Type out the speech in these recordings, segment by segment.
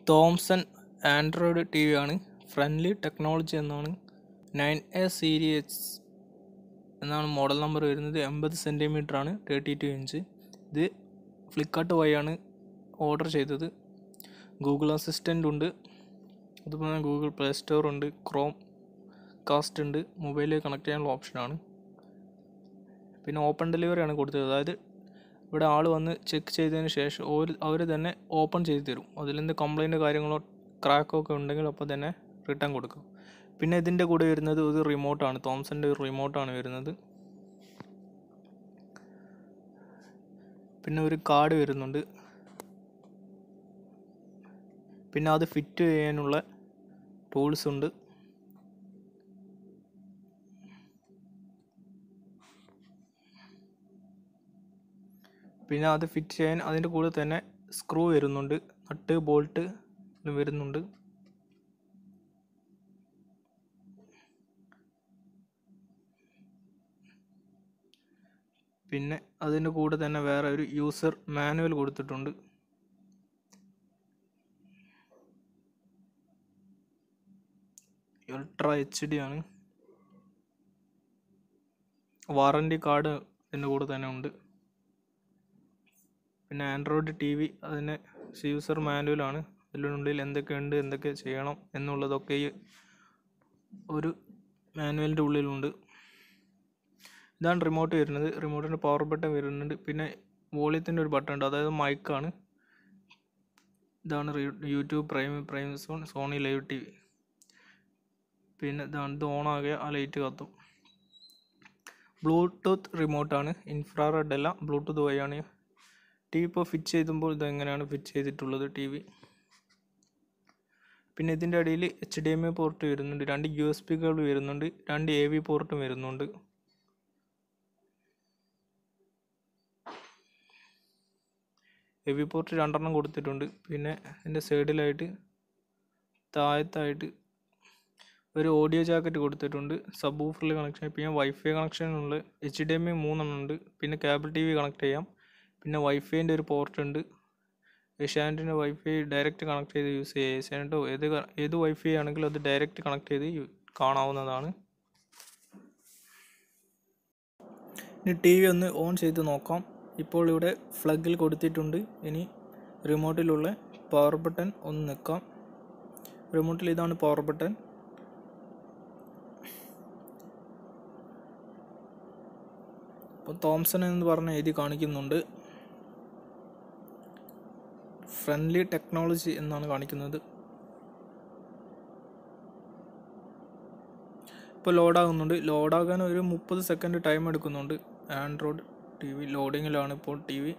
Thomson android TV ആണ് friendly technology എന്നാണ് nine A series എന്നാണ് മോഡൽ നമ്പർ വരുന്നത് എൺപത് സെൻറ്റിമീറ്റർ ആണ് തേർട്ടി ടു ഇഞ്ച് ഇത് ഫ്ലിപ്കാർട്ട് വഴിയാണ് ഓർഡർ ചെയ്തത് ഗൂഗിൾ അസിസ്റ്റൻ്റ് ഉണ്ട് അതുപോലെ തന്നെ ഗൂഗിൾ പ്ലേ സ്റ്റോർ ഉണ്ട് ക്രോം കാസ്റ്റ് ഉണ്ട് മൊബൈലിൽ കണക്ട് ചെയ്യാനുള്ള ഓപ്ഷനാണ് പിന്നെ ഓപ്പൺ ഡെലിവറി ആണ് കൊടുത്തത് അതായത് ഇവിടെ ആൾ വന്ന് ചെക്ക് ചെയ്തതിന് ശേഷം അവർ അവർ തന്നെ ഓപ്പൺ ചെയ്ത് തരും അതിലെന്ത് കംപ്ലൈൻറ്റ് കാര്യങ്ങളോ ക്രാക്കോ ഒക്കെ ഉണ്ടെങ്കിൽ അപ്പോൾ തന്നെ റിട്ടേൺ കൊടുക്കും പിന്നെ ഇതിൻ്റെ കൂടെ വരുന്നത് ഒരു റിമോട്ടാണ് തോംസൻ്റെ ഒരു റിമോട്ടാണ് വരുന്നത് പിന്നെ ഒരു കാർഡ് വരുന്നുണ്ട് പിന്നെ അത് ഫിറ്റ് ചെയ്യാനുള്ള ടൂൾസ് ഉണ്ട് പിന്നെ അത് ഫിറ്റ് ചെയ്യാൻ അതിൻ്റെ കൂടെ തന്നെ സ്ക്രൂ വരുന്നുണ്ട് നട്ട് ബോൾട്ട് വരുന്നുണ്ട് പിന്നെ അതിൻ്റെ കൂടെ തന്നെ വേറെ ഒരു യൂസർ മാനുവൽ കൊടുത്തിട്ടുണ്ട് അൾട്ര എച്ച് ഡി ആണ് വാറണ്ടി കാർഡ് ഇതിൻ്റെ കൂടെ തന്നെ ഉണ്ട് പിന്നെ ആൻഡ്രോയിഡ് ടി വി അതിന് യൂസർ മാനുവലാണ് അതിനുള്ളിൽ എന്തൊക്കെയുണ്ട് എന്തൊക്കെ ചെയ്യണം എന്നുള്ളതൊക്കെ ഈ ഒരു മാനുവലിൻ്റെ ഉള്ളിലുണ്ട് ഇതാണ് റിമോട്ട് വരുന്നത് റിമോട്ടിൻ്റെ പവർ ബട്ടൺ വരുന്നുണ്ട് പിന്നെ വോളിയത്തിൻ്റെ ഒരു ബട്ടൺ ഉണ്ട് അതായത് മൈക്കാണ് ഇതാണ് YouTube prime prime zone Sony LIV TV പിന്നെ ഇതാണ് ഇത് ഓണാകിയ ആ ലൈറ്റ് കത്തും ബ്ലൂടൂത്ത് റിമോട്ടാണ് ഇൻഫ്രാറെഡ് അല്ല ബ്ലൂടൂത്ത് വഴിയാണ് ടി വി ഇപ്പോൾ ഫിറ്റ് ചെയ്തുമ്പോൾ ഇത് എങ്ങനെയാണ് ഫിറ്റ് ചെയ്തിട്ടുള്ളത് ടി വി പിന്നെ ഇതിൻ്റെ അടിയിൽ H D HDMI port വരുന്നുണ്ട് രണ്ട് യു എസ് പി കേബിൾ വരുന്നുണ്ട് രണ്ട് എ വി പോർട്ടും വരുന്നുണ്ട് എ വി പോർട്ട് രണ്ടെണ്ണം കൊടുത്തിട്ടുണ്ട് പിന്നെ ഇതിൻ്റെ സൈഡിലായിട്ട് താഴത്തായിട്ട് ഒരു ഓഡിയോ ജാക്കറ്റ് കൊടുത്തിട്ടുണ്ട് സബ് ഊഫറിൽ കണക്ഷൻ പിന്നെ വൈഫൈ കണക്ഷനുള്ള എച്ച് ഡി എം ഐ മൂന്നെണ്ണം ഉണ്ട് പിന്നെ കേബിൾ ടി വി കണക്ട് ചെയ്യാം പിന്നെ വൈഫൈൻ്റെ ഒരു പോർട്ട് ഉണ്ട് ഏഷ്യാനെറ്റിൻ്റെ വൈഫൈ ഡയറക്റ്റ് കണക്ട് ചെയ്ത് യൂസ് ചെയ്യുക ഏഷ്യാനെറ്റോ ഏത് ഏത് വൈഫൈ ആണെങ്കിലും അത് ഡയറക്റ്റ് കണക്ട് ചെയ്ത് കാണാവുന്നതാണ് ഇനി ടി വി ഒന്ന് ഓൺ ചെയ്ത് നോക്കാം ഇപ്പോൾ ഇവിടെ ഫ്ലഗിൽ കൊടുത്തിട്ടുണ്ട് ഇനി റിമോട്ടിലുള്ള പവർ ബട്ടൺ ഒന്ന് നിൽക്കാം റിമോട്ടിൽ ഇതാണ് പവർ ബട്ടൺ ഇപ്പോൾ തോംസൺ എന്ന് പറഞ്ഞ എഴുതി കാണിക്കുന്നുണ്ട് ഫ്രണ്ട്ലി ടെക്നോളജി എന്നാണ് കാണിക്കുന്നത് ഇപ്പോൾ ലോഡാകുന്നുണ്ട് ലോഡാകാൻ ഒരു മുപ്പത് സെക്കൻഡ് ടൈം എടുക്കുന്നുണ്ട് ആൻഡ്രോയിഡ് ടി വി ലോഡിങ്ങിലാണ് ഇപ്പോൾ ടി വി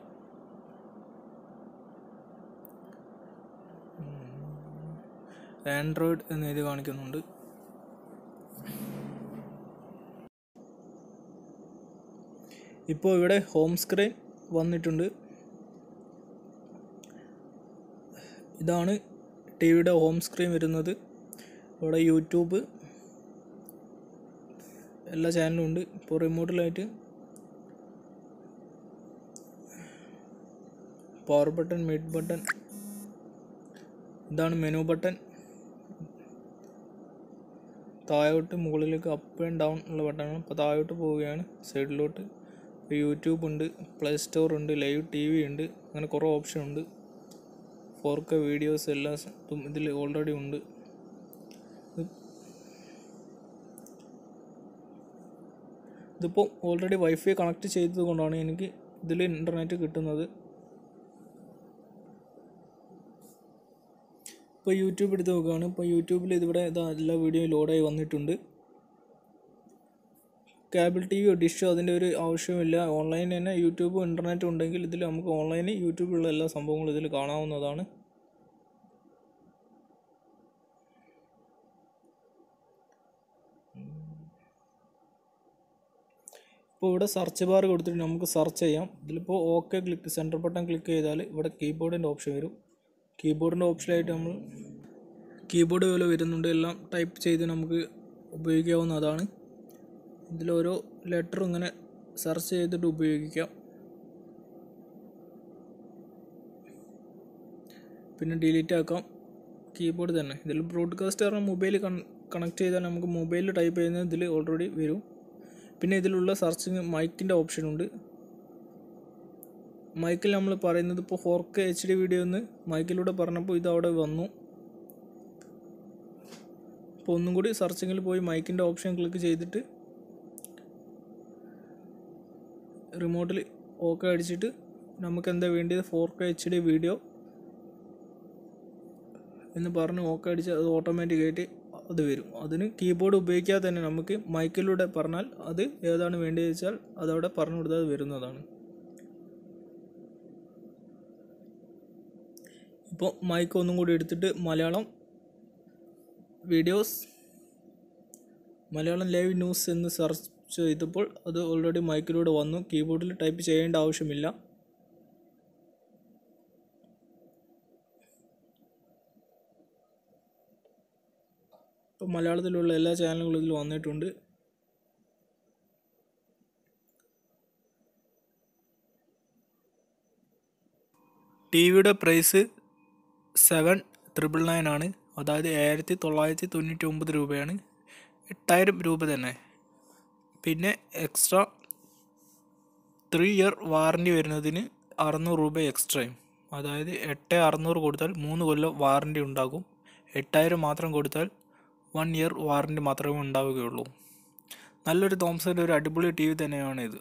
ആൻഡ്രോയിഡ് എന്ന് എഴുതി കാണിക്കുന്നുണ്ട് ഇപ്പോൾ ഇവിടെ ഹോം സ്ക്രീൻ വന്നിട്ടുണ്ട് ഇതാണ് ടി വിയുടെ ഹോം സ്ക്രീൻ വരുന്നത് ഇവിടെ യൂട്യൂബ് എല്ലാ ചാനലും ഉണ്ട് ഇപ്പോൾ റിമോട്ടിലായിട്ട് പവർ ബട്ടൺ മിഡ് ബട്ടൺ ഇതാണ് മെനു ബട്ടൺ താഴോട്ട് മുകളിലേക്ക് അപ്പ് ആൻഡ് ഡൗൺ ഉള്ള ബട്ടണാണ് ഇപ്പോൾ താഴോട്ട് പോവുകയാണ് സൈഡിലോട്ട് യൂട്യൂബ് ഉണ്ട് പ്ലേ സ്റ്റോർ ഉണ്ട് ലൈവ് ടി വി ഉണ്ട് അങ്ങനെ കുറേ ഓപ്ഷൻ ഉണ്ട് ഫോർ കെ വീഡിയോസ് എല്ലാം ഇതിൽ ഓൾറെഡി ഉണ്ട് ഇതിപ്പോൾ ഓൾറെഡി വൈഫൈ കണക്ട് ചെയ്തത് കൊണ്ടാണ് എനിക്ക് ഇതിൽ ഇൻ്റർനെറ്റ് കിട്ടുന്നത് ഇപ്പോൾ യൂട്യൂബ് എടുത്ത് നോക്കുകയാണ് ഇപ്പോൾ യൂട്യൂബിൽ ഇതിവിടെ ഇതാ എല്ലാ വീഡിയോയും ലോഡായി വന്നിട്ടുണ്ട് കേബിൾ ടി വിയോ ഡിഷോ അതിൻ്റെ ഒരു ആവശ്യമില്ല ഓൺലൈൻ തന്നെ യൂട്യൂബും ഇൻ്റർനെറ്റും ഉണ്ടെങ്കിൽ ഇതിൽ നമുക്ക് ഓൺലൈനിൽ യൂട്യൂബിലുള്ള എല്ലാ സംഭവങ്ങളും ഇതിൽ കാണാവുന്നതാണ് ഇപ്പോൾ ഇവിടെ സെർച്ച് ബാർ കൊടുത്തിട്ട് നമുക്ക് സെർച്ച് ചെയ്യാം ഇതിലിപ്പോൾ okay click centre button click ചെയ്താൽ ഇവിടെ കീബോർഡിൻ്റെ ഓപ്ഷൻ വരും കീബോർഡിൻ്റെ ഓപ്ഷനായിട്ട് നമ്മൾ കീബോർഡ് പോലെ വരുന്നുണ്ട് എല്ലാം ടൈപ്പ് ചെയ്ത് നമുക്ക് ഉപയോഗിക്കാവുന്നതാണ് ഇതിലോരോ ലെറ്ററും ഇങ്ങനെ സെർച്ച് ചെയ്തിട്ട് ഉപയോഗിക്കാം പിന്നെ ഡിലീറ്റ് ആക്കാം കീബോർഡ് തന്നെ ഇതിൽ ബ്രോഡ്കാസ്റ്റ് പറഞ്ഞാൽ മൊബൈൽ കണക്ട് ചെയ്താൽ നമുക്ക് മൊബൈലിൽ ടൈപ്പ് ചെയ്യുന്നത് ഇതിൽ ഓൾറെഡി വരും പിന്നെ ഇതിലുള്ള സെർച്ചിങ് മൈക്കിൻ്റെ ഓപ്ഷൻ ഉണ്ട് മൈക്കിൽ നമ്മൾ പറയുന്നത് ഇപ്പോൾ four K HD video എന്ന് മൈക്കിലൂടെ പറഞ്ഞപ്പോൾ ഇത് അവിടെ വന്നു അപ്പോൾ ഒന്നും കൂടി സെർച്ചിങ്ങിൽ പോയി മൈക്കിൻ്റെ ഓപ്ഷൻ ക്ലിക്ക് ചെയ്തിട്ട് റിമോട്ടിൽ ഓക്കെ അടിച്ചിട്ട് നമുക്ക് എന്താ വേണ്ടിയത് four K HD video എന്ന് പറഞ്ഞ് ഓക്കെ അടിച്ച് അത് ഓട്ടോമാറ്റിക്കായിട്ട് അത് വരും അതിന് കീബോർഡ് ഉപയോഗിക്കാതെ തന്നെ നമുക്ക് മൈക്കിലൂടെ പറഞ്ഞാൽ അത് ഏതാണ് വേണ്ടത് വെച്ചാൽ അതവിടെ പറഞ്ഞു കൊടുത്താൽ അത് വരുന്നതാണ് ഇപ്പോൾ മൈക്ക് ഒന്നും കൂടി എടുത്തിട്ട് Malayalam videos Malayalam live news എന്ന് സെർച്ച് ചെയ്തപ്പോൾ അത് ഓൾറെഡി മൈക്കിലൂടെ വന്നു കീബോർഡിൽ ടൈപ്പ് ചെയ്യേണ്ട ആവശ്യമില്ല ഇപ്പോൾ മലയാളത്തിലുള്ള എല്ലാ ചാനലുകളും ഇതിൽ വന്നിട്ടുണ്ട് ടി വിയുടെ പ്രൈസ് സെവൻ ത്രിപിൾ നയൻ ആണ് അതായത് ഏഴായിരത്തി തൊള്ളായിരത്തി തൊണ്ണൂറ്റി ഒമ്പത് രൂപയാണ് എട്ടായിരം രൂപ തന്നെ പിന്നെ എക്സ്ട്രാ ത്രീ ഇയർ വാറണ്ടി വരുന്നതിന് അറുന്നൂറ് രൂപ എക്സ്ട്രയും അതായത് എട്ട് അറുന്നൂറ് കൊടുത്താൽ മൂന്ന് കൊല്ലം വാറണ്ടി ഉണ്ടാകും എട്ടായിരം മാത്രം കൊടുത്താൽ വൺ ഇയർ വാറണ്ടി മാത്രമേ ഉണ്ടാവുകയുള്ളൂ നല്ലൊരു തോംസൻ്റെ ഒരു അടിപൊളി ടി വി തന്നെയാണ് ഇത്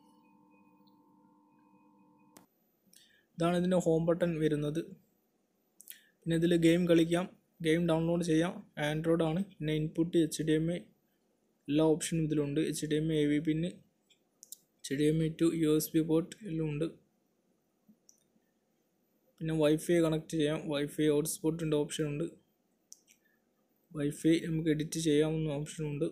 ഇതാണ് ഇതിൻ്റെ ഹോം ബട്ടൺ വരുന്നത് പിന്നെ ഇതിൽ ഗെയിം കളിക്കാം ഗെയിം ഡൗൺലോഡ് ചെയ്യാം ആൻഡ്രോയിഡ് ആണ് പിന്നെ input H D HDMI എല്ലാ ഓപ്ഷനും ഇതിലുണ്ട് H D HDMI AV പിന്ന് H D HDMI two USB port എല്ലാം ഉണ്ട് പിന്നെ വൈഫൈ കണക്ട് ചെയ്യാം വൈഫൈ ഹോട്ട്സ്പോട്ടിൻ്റെ ഓപ്ഷൻ ഉണ്ട് വൈഫൈ നമുക്ക് എഡിറ്റ് ചെയ്യാവുന്ന ഓപ്ഷനുണ്ട്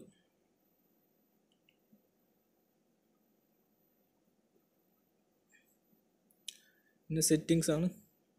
പിന്നെ സെറ്റിങ്സ് ആണ്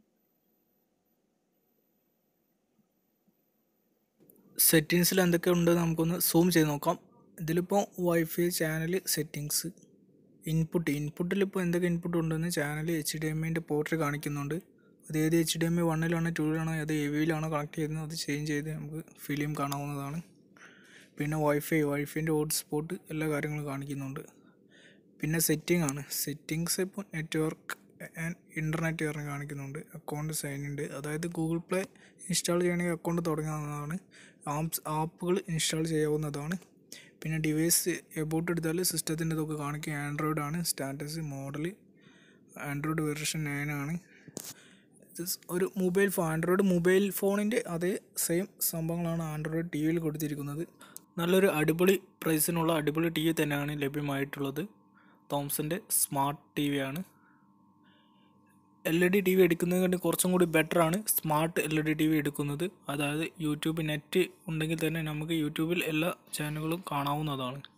സെറ്റിങ്സിൽ എന്തൊക്കെ ഉണ്ട് നമുക്കൊന്ന് സൂം ചെയ്ത് നോക്കാം ഇതിലിപ്പോൾ വൈഫൈ ചാനൽ സെറ്റിങ്സ് ഇൻപുട്ട് ഇൻപുട്ടിൽ ഇപ്പോൾ എന്തൊക്കെ ഇൻപുട്ട് ഉണ്ടെന്ന് ചാനൽ എച്ച് ഡി എം ഐൻ്റെ പോർട്ട് കാണിക്കുന്നുണ്ട് അത് ഏത് എച്ച് ഡി എം ഐ വണ്ണിലാണോ ടൂവിലാണോ അത് എ വിയിലാണോ കണക്ട് ചെയ്യുന്നത് അത് ചേഞ്ച് ചെയ്ത് നമുക്ക് ഫിലിം കാണാവുന്നതാണ് പിന്നെ വൈഫൈ വൈഫൈൻ്റെ ഹോട്ട്സ്പോട്ട് എല്ലാ കാര്യങ്ങളും കാണിക്കുന്നുണ്ട് പിന്നെ സെറ്റിംഗ് ആണ് സെറ്റിങ്സ് ഇപ്പോൾ നെറ്റ്വർക്ക് ആൻഡ് ഇൻ്റർനെറ്റ് പറഞ്ഞ് കാണിക്കുന്നുണ്ട് അക്കൗണ്ട് സൈൻ ഉണ്ട് അതായത് ഗൂഗിൾ പ്ലേ ഇൻസ്റ്റാൾ ചെയ്യണമെങ്കിൽ അക്കൗണ്ട് തുടങ്ങാവുന്നതാണ് ആപ്സ് ആപ്പുകൾ ഇൻസ്റ്റാൾ ചെയ്യാവുന്നതാണ് പിന്നെ ഡിവൈസ് എബൌട്ട് എടുത്താൽ സിസ്റ്റത്തിൻ്റെ ഇതൊക്കെ കാണിക്കും ആൻഡ്രോയിഡ് ആണ് status model android version nine ആണ് ഇത് ഒരു മൊബൈൽ ഫോൺ ആൻഡ്രോയിഡ് മൊബൈൽ ഫോണിൻ്റെ അതേ സെയിം സംഭവങ്ങളാണ് ആൻഡ്രോയിഡ് ടി വിയിൽ കൊടുത്തിരിക്കുന്നത് നല്ലൊരു അടിപൊളി പ്രൈസിനുള്ള അടിപൊളി ടി വി തന്നെയാണ് ലഭ്യമായിട്ടുള്ളത് തോംസൻ്റെ സ്മാർട്ട് ടി വി ആണ് LED TV എടുക്കുന്നതിന് കുറച്ചും കൂടി ബെറ്ററാണ് smart LED TV എടുക്കുന്നത് അതായത് യൂട്യൂബ് നെറ്റ് ഉണ്ടെങ്കിൽ തന്നെ നമുക്ക് യൂട്യൂബിൽ എല്ലാ ചാനലുകളും കാണാവുന്നതാണ്